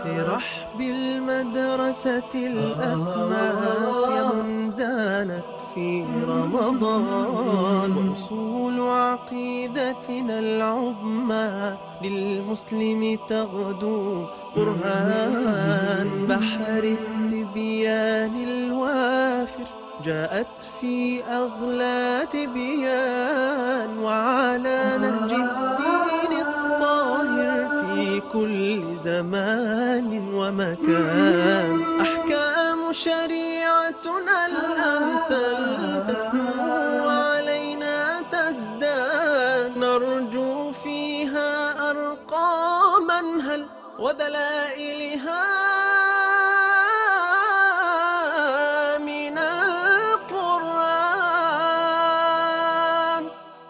برحب المدرسة الأسماء يا من زانت في رمضان وأصول عقيدتنا العظمى للمسلم تغدو برهان بحر التبيان الوافر جاءت في أغلى تبيان وعلى نهج الدين الطاهر في كل زمان ومكان أحكام شريعتنا الأمثل تسمو علينا تزداد نرجو فيها أرقاما هل ودلائلها من القرآن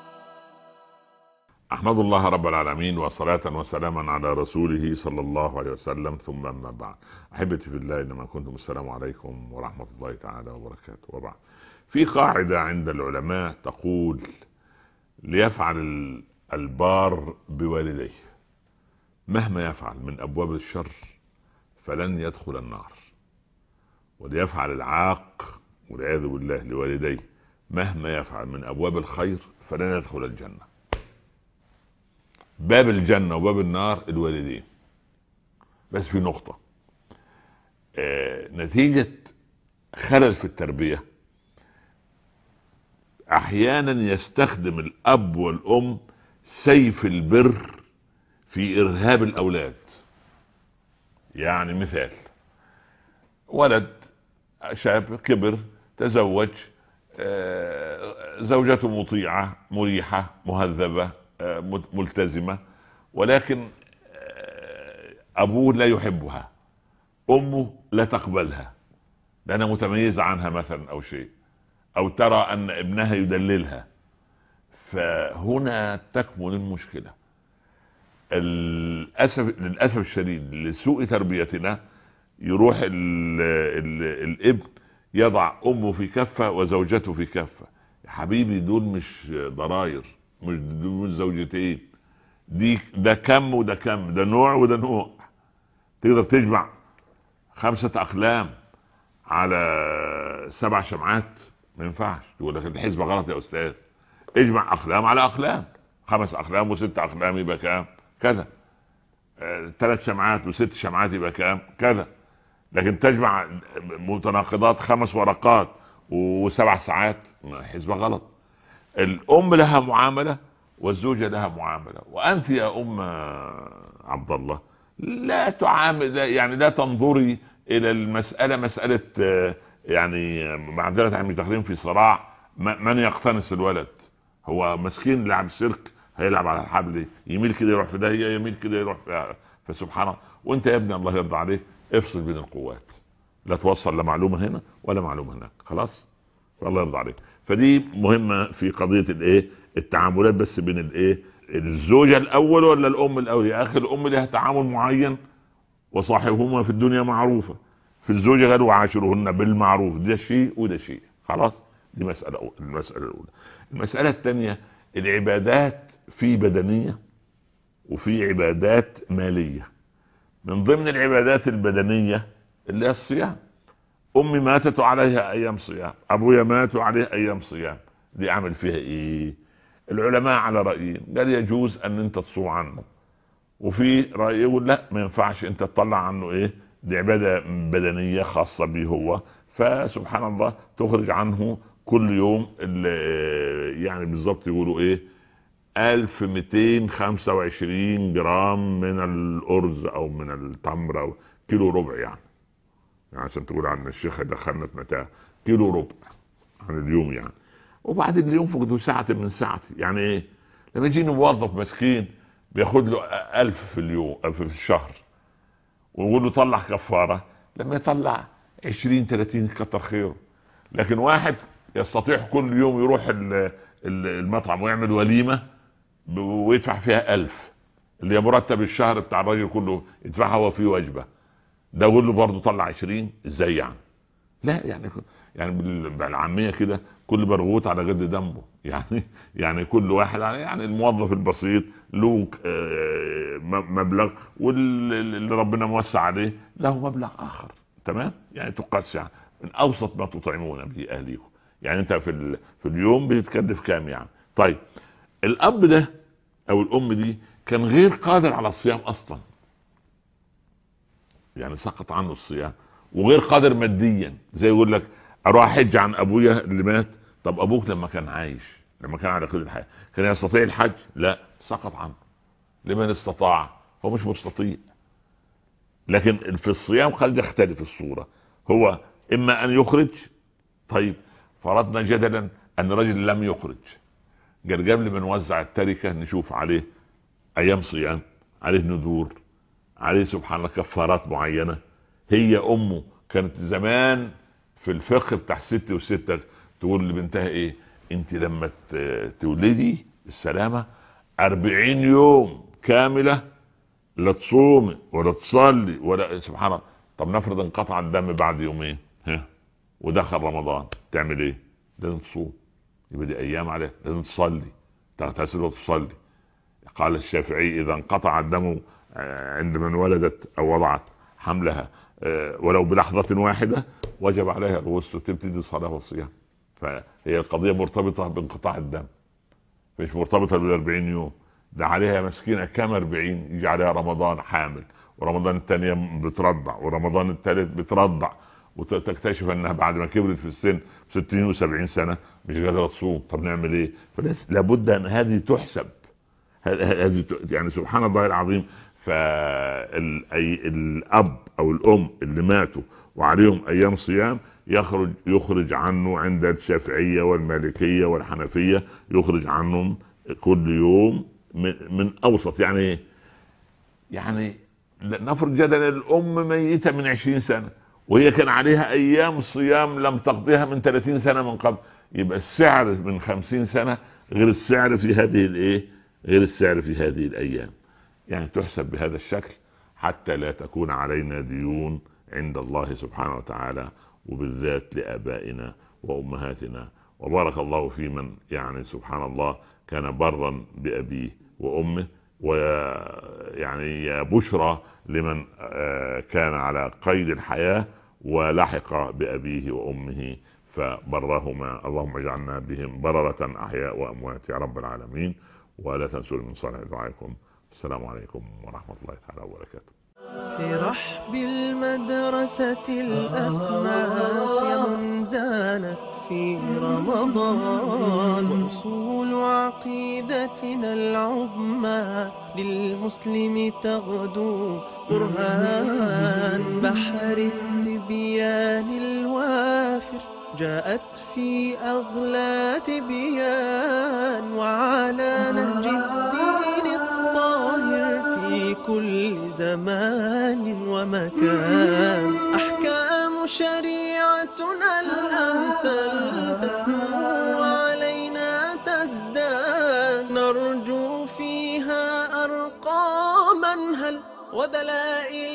أحمد الله رب العالمين وصلاة وسلاما على رسوله صلى الله عليه وسلم ثم أما بعد أحبتي في الله إنما كنتم السلام عليكم ورحمة الله تعالى وبركاته وبعد في قاعدة عند العلماء تقول ليفعل البار بوالديه مهما يفعل من أبواب الشر فلن يدخل النار وليفعل العاق والعياذ بالله لوالديه مهما يفعل من أبواب الخير فلن يدخل الجنة باب الجنة وباب النار الوالدين بس في نقطة آه نتيجة خلل في التربية احيانا يستخدم الاب والام سيف البر في ارهاب الاولاد يعني مثال ولد شاب كبر تزوج آه زوجته مطيعة مريحة مهذبة ملتزمة ولكن أبوه لا يحبها أمه لا تقبلها لأنها متميزة عنها مثلا أو شيء أو ترى أن ابنها يدللها فهنا تكمن المشكلة للأسف للأسف الشديد لسوء تربيتنا يروح ال ال الابن يضع أمه في كفة وزوجته في كفة يا حبيبي دول مش ضراير مش دول زوجتين دي ده كم وده كم ده نوع وده نوع تقدر تجمع خمسة أقلام على سبع شمعات ما ينفعش تقول لك الحسبة غلط يا أستاذ اجمع أقلام على أقلام خمس أقلام وست أقلام يبقى كام كذا ثلاث آه، شمعات وست شمعات يبقى كام كذا لكن تجمع متناقضات خمس ورقات وسبع ساعات حسبة غلط الام لها معامله والزوجه لها معامله وانت يا ام عبد الله لا تعامل يعني لا تنظري الى المساله مساله يعني معذره عن داخلين في صراع من يقتنص الولد هو مسكين لعب سيرك هيلعب على الحبل يميل كده يروح في داهيه يميل كده يروح في فسبحان الله وانت يا ابني الله يرضى عليك افصل بين القوات لا توصل لا معلومه هنا ولا معلومه هناك خلاص الله يرضى عليك فدي مهمه في قضيه الايه التعاملات بس بين الايه الزوجه الاول ولا الام الاول يا اخي الام لها تعامل معين وصاحبهما في الدنيا معروفه في الزوجه قال وعاشرهن بالمعروف ده شيء وده شيء خلاص دي مساله أول. المساله الاولى المساله الثانيه العبادات في بدنيه وفي عبادات ماليه من ضمن العبادات البدنيه اللي هي الصيام امي ماتت عليها ايام صيام ابويا مات عليه ايام صيام دي اعمل فيها ايه العلماء على رايين قال يجوز ان انت تصوم عنه وفي راي يقول لا ما ينفعش انت تطلع عنه ايه دي عباده بدنيه خاصه به هو فسبحان الله تخرج عنه كل يوم اللي يعني بالظبط يقولوا ايه 1225 جرام من الارز او من التمر او كيلو ربع يعني يعني عشان تقول عن الشيخ دخلنا في متاع كيلو ربع عن اليوم يعني وبعدين اليوم فقدوا ساعة من ساعتي يعني ايه لما يجيني موظف مسكين بياخد له ألف في اليوم في الشهر ويقول له طلع كفارة لما يطلع 20 30 كتر خيره لكن واحد يستطيع كل يوم يروح المطعم ويعمل وليمة ويدفع فيها ألف اللي هي مرتب الشهر بتاع الراجل كله يدفعها هو فيه وجبه ده اقول له برضه طلع 20 ازاي يعني لا يعني يعني بال- بالعاميه كده كل برغوت على قد ذنبه يعني يعني كل واحد على- يعني الموظف البسيط له آه، م- مبلغ واللي ربنا موسع عليه له مبلغ اخر تمام يعني تقاس يعني من اوسط ما تطعمون به اهليكم يعني انت في ال... في اليوم بتتكلف كام يعني طيب الاب ده او الام دي كان غير قادر على الصيام اصلا يعني سقط عنه الصيام وغير قادر ماديا زي يقول لك اروح احج عن ابويا اللي مات طب ابوك لما كان عايش لما كان على قيد الحياه كان يستطيع الحج لا سقط عنه لمن استطاع هو مش مستطيع لكن في الصيام قد يختلف الصوره هو اما ان يخرج طيب فرضنا جدلا ان رجل لم يخرج قال قبل ما نوزع التركه نشوف عليه ايام صيام عليه نذور عليه سبحان الله كفارات معينه هي امه كانت زمان في الفقه بتاع ست وستة تقول لبنتها ايه انت لما ت- تولدي السلامة أربعين يوم كاملة لا تصومي ولا تصلي ولا سبحان الله طب نفرض انقطع الدم بعد يومين ها ودخل رمضان تعمل ايه لازم تصوم يبقى دي ايام عليها لازم تصلي تغتسل وتصلي قال الشافعي اذا انقطع الدم آه، عند من ولدت او وضعت حملها آه، ولو بلحظة واحدة وجب عليها الغسل وتبتدي الصلاة والصيام فهي القضية مرتبطة بانقطاع الدم مش مرتبطة بالأربعين يوم ده عليها مسكينة كام أربعين يجي عليها رمضان حامل ورمضان الثانية بترضع ورمضان الثالث بترضع وتكتشف انها بعد ما كبرت في السن 60 و70 سنه مش قادره تصوم طب نعمل ايه؟ فلس لابد ان هذه تحسب ه- هذه ت- يعني سبحان الله العظيم فالاب او الام اللي ماتوا وعليهم ايام صيام يخرج يخرج عنه عند الشافعيه والمالكيه والحنفيه يخرج عنهم كل يوم من, من اوسط يعني ايه؟ يعني نفرض جدلا الام ميته من عشرين سنه وهي كان عليها ايام صيام لم تقضيها من 30 سنه من قبل يبقى السعر من 50 سنه غير السعر في هذه الايه غير السعر في هذه الايام يعني تحسب بهذا الشكل حتى لا تكون علينا ديون عند الله سبحانه وتعالى وبالذات لابائنا وامهاتنا وبارك الله في من يعني سبحان الله كان برا بابيه وامه ويعني يا بشرى لمن آه، كان على قيد الحياة ولحق بأبيه وأمه فبرهما اللهم اجعلنا بهم بررة أحياء وأموات يا رب العالمين ولا تنسوا من صالح دعائكم السلام عليكم ورحمة الله تعالى وبركاته في رحب المدرسة الأسماء يا من زانت في رمضان وأصول عقيدتنا العظمى للمسلم تغدو برهان بحر التبيان الوافر جاءت في أغلى تبيان وعلى نهج الدين الطاهر في كل زمان ومكان أحكام شريعتنا الأمثل تسمو علينا تزداد نرجو فيها أرقاما هل ودلائل